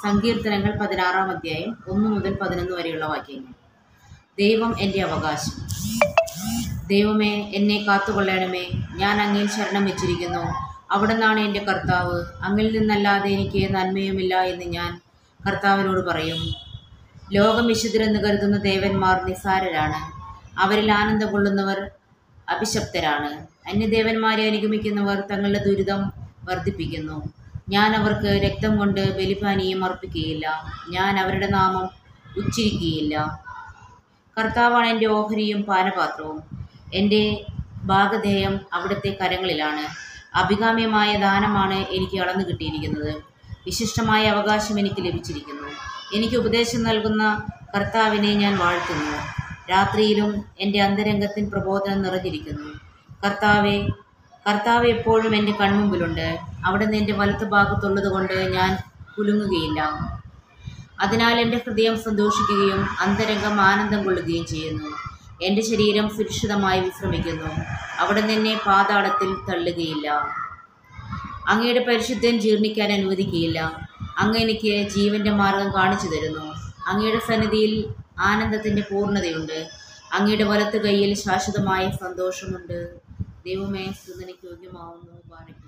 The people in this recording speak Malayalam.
സങ്കീർത്തനങ്ങൾ പതിനാറാം അധ്യായം ഒന്ന് മുതൽ പതിനൊന്ന് വരെയുള്ള വാക്യങ്ങൾ ദൈവം എൻ്റെ അവകാശം ദൈവമേ എന്നെ കാത്തുകൊള്ളണമേ ഞാൻ അങ്ങിൽ ശരണം വെച്ചിരിക്കുന്നു അവിടുന്നാണ് എൻ്റെ കർത്താവ് അങ്ങിൽ നിന്നല്ലാതെ എനിക്ക് നന്മയുമില്ല എന്ന് ഞാൻ കർത്താവിനോട് പറയും ലോകം വിശുദ്ധരെന്ന് കരുതുന്ന ദേവന്മാർ നിസ്സാരരാണ് അവരിൽ ആനന്ദം കൊള്ളുന്നവർ അഭിശപ്തരാണ് അന്യദേവന്മാരെ അനുഗമിക്കുന്നവർ തങ്ങളുടെ ദുരിതം വർദ്ധിപ്പിക്കുന്നു ഞാൻ അവർക്ക് രക്തം കൊണ്ട് ബലിപാനീയം അർപ്പിക്കുകയില്ല ഞാൻ അവരുടെ നാമം ഉച്ചരിക്കുകയില്ല കർത്താവാണ് എൻ്റെ ഓഹരിയും പാനപാത്രവും എൻ്റെ ഭാഗധേയം അവിടുത്തെ കരങ്ങളിലാണ് അഭികാമ്യമായ ദാനമാണ് എനിക്ക് അളന്നു കിട്ടിയിരിക്കുന്നത് വിശിഷ്ടമായ അവകാശം എനിക്ക് ലഭിച്ചിരിക്കുന്നു എനിക്ക് ഉപദേശം നൽകുന്ന കർത്താവിനെ ഞാൻ വാഴ്ത്തുന്നു രാത്രിയിലും എൻ്റെ അന്തരംഗത്തിൻ പ്രബോധനം നിറഞ്ഞിരിക്കുന്നു കർത്താവെ കർത്താവ് എപ്പോഴും എൻ്റെ കൺമുമ്പിലുണ്ട് അവിടുന്ന് എൻ്റെ വലത്ത് ഭാഗത്തുള്ളത് കൊണ്ട് ഞാൻ കുലുങ്ങുകയില്ല അതിനാൽ എൻ്റെ ഹൃദയം സന്തോഷിക്കുകയും അന്തരംഗം ആനന്ദം കൊള്ളുകയും ചെയ്യുന്നു എൻ്റെ ശരീരം സുരക്ഷിതമായി വിശ്രമിക്കുന്നു അവിടെ നിന്നെ പാതാളത്തിൽ തള്ളുകയില്ല അങ്ങയുടെ പരിശുദ്ധൻ ജീർണിക്കാൻ അനുവദിക്കുകയില്ല അങ്ങ് എനിക്ക് ജീവന്റെ മാർഗം കാണിച്ചു തരുന്നു അങ്ങയുടെ സന്നിധിയിൽ ആനന്ദത്തിൻ്റെ പൂർണ്ണതയുണ്ട് അങ്ങയുടെ വലത്ത് കൈയിൽ ശാശ്വതമായ സന്തോഷമുണ്ട് ദൈവമേ സ്തുതിക്ക് യോഗ്യമാവുന്നു പാറയ്ക്ക്